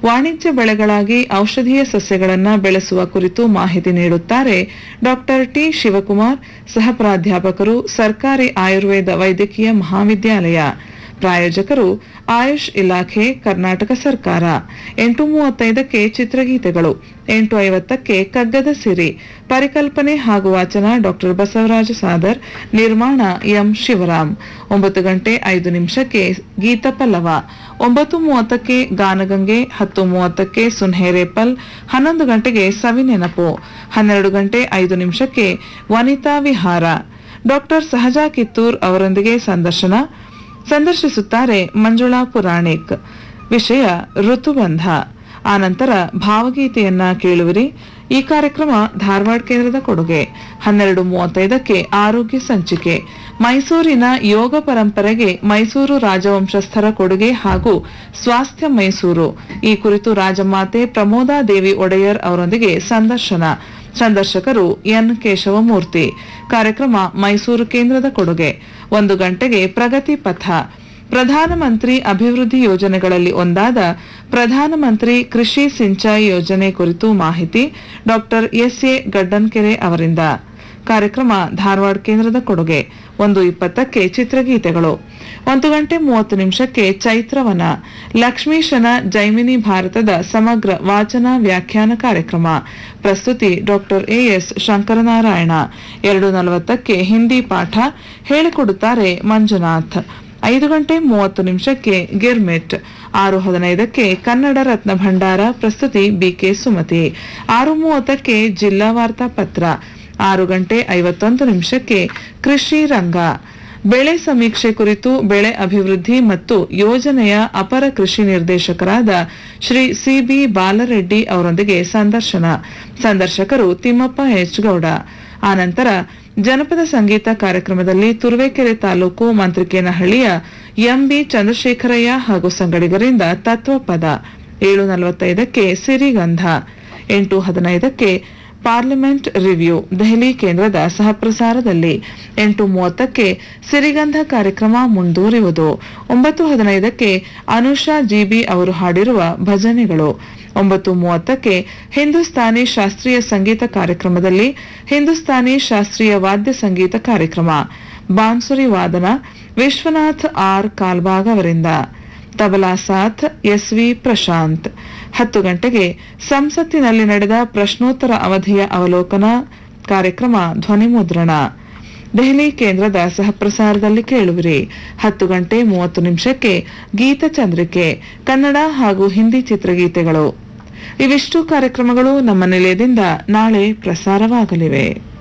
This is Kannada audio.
ವಾಣಿಜ್ಯ ಬೆಳೆಗಳಾಗಿ ಔಷಧೀಯ ಸಸ್ಯಗಳನ್ನು ಬೆಳೆಸುವ ಕುರಿತು ಮಾಹಿತಿ ನೀಡುತ್ತಾರೆ ಡಾಕ್ಟರ್ ಟಿ ಶಿವಕುಮಾರ್ ಸಹ ಪ್ರಾಧ್ಯಾಪಕರು ಸರ್ಕಾರಿ ಆಯುರ್ವೇದ ವೈದ್ಯಕೀಯ ಮಹಾವಿದ್ಯಾಲಯ ಪ್ರಾಯೋಜಕರು ಆಯುಷ್ ಇಲಾಖೆ ಕರ್ನಾಟಕ ಸರ್ಕಾರ ಎಂಟು ಮೂವತ್ತೈದಕ್ಕೆ ಚಿತ್ರಗೀತೆಗಳು ಎಂಟು ಐವತ್ತಕ್ಕೆ ಕಗ್ಗದ ಸಿರಿ ಪರಿಕಲ್ಪನೆ ಹಾಗೂ ವಾಚನ ಡಾಕ್ಟರ್ ಬಸವರಾಜ ಸಾದರ್ ನಿರ್ಮಾಣ ಎಂ ಶಿವರಾಮ್ ಒಂಬತ್ತು ಗಂಟೆ ಐದು ನಿಮಿಷಕ್ಕೆ ಗೀತ ಪಲ್ಲವ ಒಂಬತ್ತು ಮೂವತ್ತಕ್ಕೆ ಗಾನಗಂಗೆ ಹತ್ತು ಮೂವತ್ತಕ್ಕೆ ಸುನ್ಹೇರೇಪಲ್ ಹನ್ನೊಂದು ಗಂಟೆಗೆ ಸವಿನೆನಪು ಹನ್ನೆರಡು ಗಂಟೆ ಐದು ನಿಮಿಷಕ್ಕೆ ವನಿತಾ ವಿಹಾರ ಡಾಕ್ಟರ್ ಸಹಜಾ ಕಿತ್ತೂರ್ ಅವರೊಂದಿಗೆ ಸಂದರ್ಶನ ಸಂದರ್ಶಿಸುತ್ತಾರೆ ಮಂಜುಳಾ ಪುರಾಣಿಕ್ ವಿಷಯ ಋತುಬಂಧ ಆನಂತರ ಭಾವಗೀತೆಯನ್ನ ಕೇಳುವಿರಿ ಈ ಕಾರ್ಯಕ್ರಮ ಧಾರವಾಡ ಕೇಂದ್ರದ ಕೊಡುಗೆ ಹನ್ನೆರಡು ಮೂವತ್ತೈದಕ್ಕೆ ಆರೋಗ್ಯ ಸಂಚಿಕೆ ಮೈಸೂರಿನ ಯೋಗ ಪರಂಪರೆಗೆ ಮೈಸೂರು ರಾಜವಂಶಸ್ಥರ ಕೊಡುಗೆ ಹಾಗೂ ಸ್ವಾಸ್ಥ್ಯ ಮೈಸೂರು ಈ ಕುರಿತು ರಾಜಮಾತೆ ಪ್ರಮೋದಾದೇವಿ ಒಡೆಯರ್ ಅವರೊಂದಿಗೆ ಸಂದರ್ಶನ ಸಂದರ್ಶಕರು ಎನ್ ಕೇಶವಮೂರ್ತಿ ಕಾರ್ಯಕ್ರಮ ಮೈಸೂರು ಕೇಂದ್ರದ ಕೊಡುಗೆ ಒಂದು ಗಂಟೆಗೆ ಪ್ರಗತಿ ಪಥ ಪ್ರಧಾನಮಂತ್ರಿ ಅಭಿವೃದ್ಧಿ ಯೋಜನೆಗಳಲ್ಲಿ ಒಂದಾದ ಪ್ರಧಾನಮಂತ್ರಿ ಕೃಷಿ ಸಿಂಚಾಯಿ ಯೋಜನೆ ಕುರಿತು ಮಾಹಿತಿ ಡಾಕ್ಟರ್ ಎಸ್ ಎ ಗಡ್ಡನ್ಕೆರೆ ಅವರಿಂದ ಕಾರ್ಯಕ್ರಮ ಧಾರವಾಡ ಕೇಂದ್ರದ ಕೊಡುಗೆ ಒಂದು ಇಪ್ಪತ್ತಕ್ಕೆ ಚಿತ್ರಗೀತೆಗಳು ಒಂದು ಗಂಟೆ ಮೂವತ್ತು ನಿಮಿಷಕ್ಕೆ ಚೈತ್ರವನ ಲಕ್ಷ್ಮೀಶನ ಜೈಮಿನಿ ಭಾರತದ ಸಮಗ್ರ ವಾಚನ ವ್ಯಾಖ್ಯಾನ ಕಾರ್ಯಕ್ರಮ ಪ್ರಸ್ತುತಿ ಡಾಕ್ಟರ್ ಎಎಸ್ ಶಂಕರನಾರಾಯಣ ಎರಡು ನಲವತ್ತಕ್ಕೆ ಹಿಂದಿ ಪಾಠ ಹೇಳಿಕೊಡುತ್ತಾರೆ ಮಂಜುನಾಥ್ ಐದು ಗಂಟೆ ಮೂವತ್ತು ನಿಮಿಷಕ್ಕೆ ಗಿರ್ಮಿಟ್ ಆರು ಹದಿನೈದಕ್ಕೆ ಕನ್ನಡ ರತ್ನ ಭಂಡಾರ ಪ್ರಸ್ತುತಿ ಬಿಕೆ ಸುಮತಿ ಆರು ಮೂವತ್ತಕ್ಕೆ ಜಿಲ್ಲಾ ವಾರ್ತಾ ಪತ್ರ ಆರು ಗಂಟೆ ಐವತ್ತೊಂದು ನಿಮಿಷಕ್ಕೆ ಕೃಷಿ ರಂಗ ಬೆಳೆ ಸಮೀಕ್ಷೆ ಕುರಿತು ಬೆಳೆ ಅಭಿವೃದ್ಧಿ ಮತ್ತು ಯೋಜನೆಯ ಅಪರ ಕೃಷಿ ನಿರ್ದೇಶಕರಾದ ಶ್ರೀ ಸಿಬಿ ಬಾಲರೆಡ್ಡಿ ಅವರೊಂದಿಗೆ ಸಂದರ್ಶನ ಸಂದರ್ಶಕರು ತಿಮ್ಮಪ್ಪ ಎಚ್ ಗೌಡ ಆನಂತರ ಜನಪದ ಸಂಗೀತ ಕಾರ್ಯಕ್ರಮದಲ್ಲಿ ತುರುವೇಕೆರೆ ತಾಲೂಕು ಮಂತ್ರಿಕೇನಹಳ್ಳಿಯ ಎಂಬಿ ಚಂದ್ರಶೇಖರಯ್ಯ ಹಾಗೂ ಸಂಗಡಿಗರಿಂದ ತತ್ವಪದ ಏಳು ನಲವತ್ತೈದಕ್ಕೆ ಸಿರಿಗಂಧ ಎಂಟು ಹದಿನೈದಕ್ಕೆ ಪಾರ್ಲಿಮೆಂಟ್ ರಿವ್ಯೂ ದೆಹಲಿ ಕೇಂದ್ರದ ಸಹಪ್ರಸಾರದಲ್ಲಿ ಎಂಟು ಮೂವತ್ತಕ್ಕೆ ಸಿರಿಗಂಧ ಕಾರ್ಯಕ್ರಮ ಮುಂದುವರಿಯುವುದು ಒಂಬತ್ತು ಹದಿನೈದಕ್ಕೆ ಅನುಷಾ ಜಿಬಿ ಅವರು ಹಾಡಿರುವ ಭಜನೆಗಳು ಒಂಬತ್ತು ಮೂವತ್ತಕ್ಕೆ ಹಿಂದೂಸ್ತಾನಿ ಶಾಸ್ತ್ರೀಯ ಸಂಗೀತ ಕಾರ್ಯಕ್ರಮದಲ್ಲಿ ಹಿಂದೂಸ್ತಾನಿ ಶಾಸ್ತ್ರೀಯ ವಾದ್ಯ ಸಂಗೀತ ಕಾರ್ಯಕ್ರಮ ಬಾನ್ಸುರಿ ವಾದನ ವಿಶ್ವನಾಥ್ ಆರ್ ಕಾಲ್ಬಾಗ್ ಅವರಿಂದ ತಬಲಾ ಸಾಥ್ ಎಸ್ವಿ ಪ್ರಶಾಂತ್ ಹತ್ತು ಗಂಟೆಗೆ ಸಂಸತ್ತಿನಲ್ಲಿ ನಡೆದ ಪ್ರಶ್ನೋತ್ತರ ಅವಧಿಯ ಅವಲೋಕನ ಕಾರ್ಯಕ್ರಮ ಧ್ವನಿ ಮುದ್ರಣ ದೆಹಲಿ ಕೇಂದ್ರದ ಸಹಪ್ರಸಾರದಲ್ಲಿ ಕೇಳುವಿರಿ ಹತ್ತು ಗಂಟೆ ಮೂವತ್ತು ನಿಮಿಷಕ್ಕೆ ಗೀತಚಂದ್ರಿಕೆ ಕನ್ನಡ ಹಾಗೂ ಹಿಂದಿ ಚಿತ್ರಗೀತೆಗಳು ಇವಿಷ್ಟು ಕಾರ್ಯಕ್ರಮಗಳು ನಮ್ಮ ನಿಲಯದಿಂದ ನಾಳೆ ಪ್ರಸಾರವಾಗಲಿವೆ